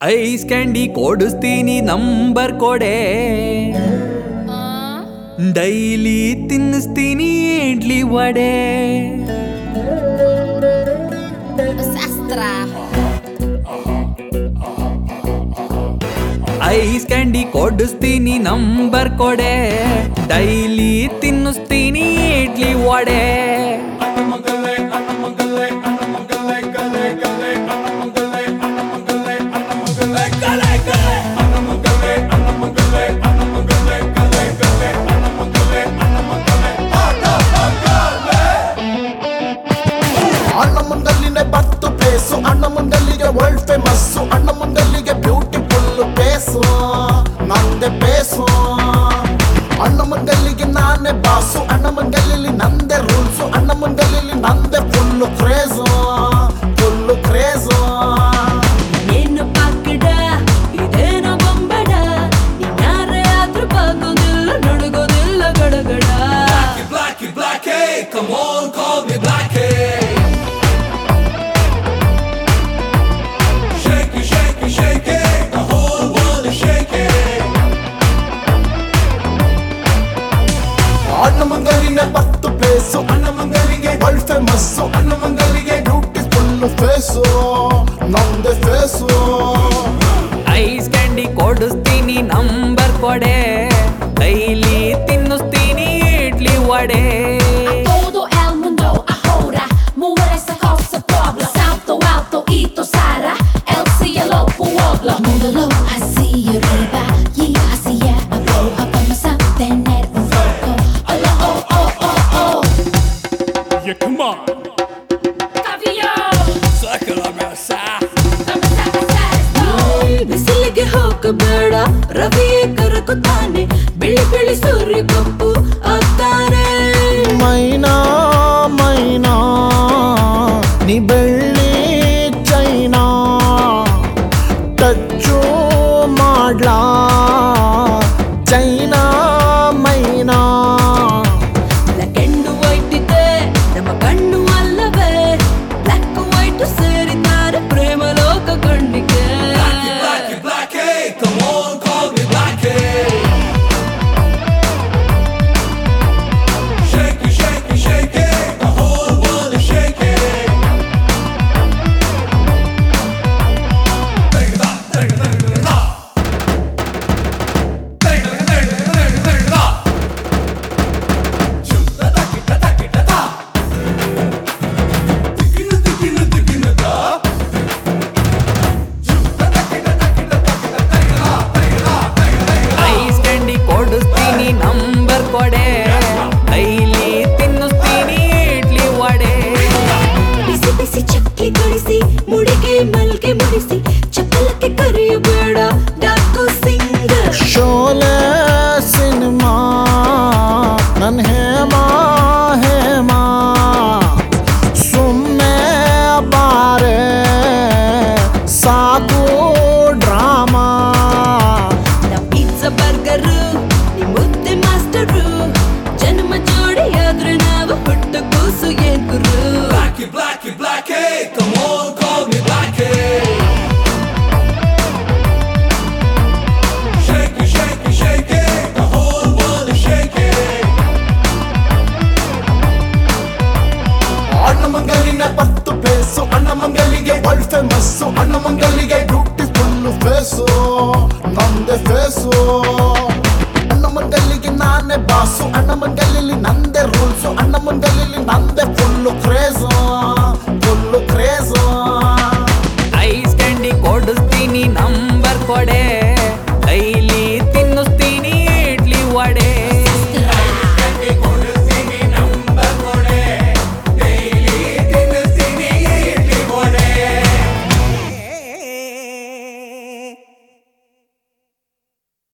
Ice candy ಕೊಡಿಸ್ತೀನಿ number ಕೊಡೆ daily ತಿನ್ನಿಸ್ತೀನಿ ಇಡ್ಲಿ ವಡೆ ಶಾಸ್ತ್ರ ಐಸ್ ಕ್ಯಾಂಡಿ ಕೊಡಿಸ್ತೀನಿ ನಂಬರ್ ಕೊಡೆ ಡೈಲಿ ತಿನ್ನಿಸ್ತೀನಿ ಇಡ್ಲಿ ವಡೆ ಅಣ್ಣ ಮುಂದಲ್ಲಿನೇ ಬತ್ತು ಪೇಸು ಅಣ್ಣ ಮುಂದಲ್ಲಿಗೆ ವರ್ಲ್ಡ್ ಫೇಮಸ್ಸು ಅಣ್ಣ ಮುಂದಲ್ಲಿಗೆ ಬ್ಯೂಟಿಫುಲ್ ಪೇಸು ನಂದೆ ಪೇಸು ಅಣ್ಣ ಮುಂದಲ್ಲಿಗೆ ನಾನೇ ಬಾಸು ಅಣ್ಣ ಮುಂದಲ್ಲಿ ನಂದೆ ರೂಲ್ಸು ಅಣ್ಣ ಮುಂದಲ್ಲಿ ನಂದೆ ಫುಲ್ಲು ಕ್ರೇಜು ಫುಲ್ಲು ಕ್ರೇಜು ಏನು ಪಾಕಡ ಇದೇನೋ ಬೊಂಬಡ ಯಾರೇ ಆದ್ರೂ ಬಾಗೋದಿಲ್ಲ ನಡುಗೋದಿಲ್ಲ ಗಡಗಡ Blackie, Blackie, come on, call me Blackie. Shake it, shake it, shake it, the whole world is shaking. ಅಣ್ಣ ಮುಂದಲ್ಲಿನೇ ಬತ್ತು ಪೇಸು ಅಣ್ಣ ಮುಂದಲ್ಲಿಗೆ ವರ್ಲ್ಡ್ ಫೇಮಸ್ಸು ಅಣ್ಣ ಮುಂದಲ್ಲಿಗೆ ಬ್ಯೂಟಿಫುಲ್ ಫೇಸು ನಂದೆ ಫೇಸು ಐಸ್ ಕ್ಯಾಂಡಿ ಕೊಡಿಸ್ತೀನಿ ನಂಬರ್ ಕೊಡೆ ಡೈಲಿ ತಿನ್ನಿಸ್ತೀನಿ idli vada Todo el mundo ahora mueve esa cosa pueblo Salto alto y tosara El cielo pueblo Múndalo así arriba Y así abajo Vamos a tener un foco Hola oh oh oh oh Yeah, come on. Caviar ಬಿಸಿಲಿಗೆ ಹೋಗಬೇಡ ರವಿಯೇ ಕರಗುತ್ತಾನೆ ಬಿಳಿ ಬಿಳಿ ಸೂರ್ಯ ಕಪ್ಪು ಆಗ್ತಾನೆ ಮೈನಾ ಮೈನಾ ನೀ ಬೆಳ್ಳಿ ಚೈನಾ touch ಮಾಡ್ಲಾ ಚೈನಾ ಮೈನಾ ಬ್ಲಾಕ್ ಅಂಡ್ ವೈಟ್ ಇದೆ ನಮ್ಮ ಕಣ್ಣು ಅಲ್ಲವೇ ಬ್ಲಾಕ್ ವೈಟ್ ಸೇರಿದ್ದಾರೆ ಪ್ರೇಮ ಲೋಕ ಕಣ್ಣಿಗೆ Blackie, Blackie, come on, call me Blackie. Shake it, shake it, shake it, the whole world is shaking. Take it up, take it, take it, take it up. Take it, take it, take it, take it up. Shoot, da, da, ki, da, da, ki, da, da. Digging, digging, digging, da. Ice candy ಕೊಡಿಸ್ತೀನಿ number ಕೊಡೆ daily ತಿನ್ನಿಸ್ತೀನಿ ಇಡ್ಲಿ ವಡೆ ಬಿಸಿ ಬಿಸಿ ಚಕ್ಕಿ ಕಳಿಸಿ ಮುಡಿಗೆ ಮಲ್ಗೆ ಮುಡಿಸಿ ಚಪ್ಪಲಕ್ಕೆ ಕರೆಯಬೇಡ ಡಾಕು ಸಿಂಗರ್ ಶೋಲೆ ಸಿನಿಮಾ ನನ್ ಹೇಮಾ ಹೇಮಾ ಸುಮ್ಮನೆ ಬಾರೆ ಸಾಕು ಡ್ರಾಮಾ ನಾ ಪಿಜ್ಜಾ ಬರ್ಗರ್ ನಿಮ್ ಮುದ್ದೆ ಮಾಸ್ಟರು ಜನ್ಮ ಜೋಡಿ ಆದ್ರೆ ನಾವು ಹುಟ್ಟು ಕೂಸು ಏನ್ ಗುರು Blackie, Blackie, Blackie, come on, call me Blackie. Shake it, shake it, shake it, the whole world is shaking. ಅಣ್ಣ ಮಂಗಲಿನ ಪತ್ತು ಪೇಸು ಅಣ್ಣ ಮಂಗಲಿಗೆ ವರ್ಲ್ಡ್ ಫೇಮಸ್ಸು ಅಣ್ಣ ಮಂಗಲಿಗೆ ಬ್ಯೂಟಿಫುಲ್ ಫೇಸು ನಂದೆ ಫೇಸು ಅಣ್ಣ ಮಂಗಲಿಗೆ ನಾನೇ ಬಾಸು ಅಣ್ಣ ಮಂಗಲಲ್ಲಿ ನಂದೆ ರೂಲ್ಸು ಅಣ್ಣ ಮಂಗಲಲ್ಲಿ ನಂದೆ full craze full craze ice candy ಕೊಡಿಸ್ತೀನಿ ನಂಬರ್ ಕೊಡೆ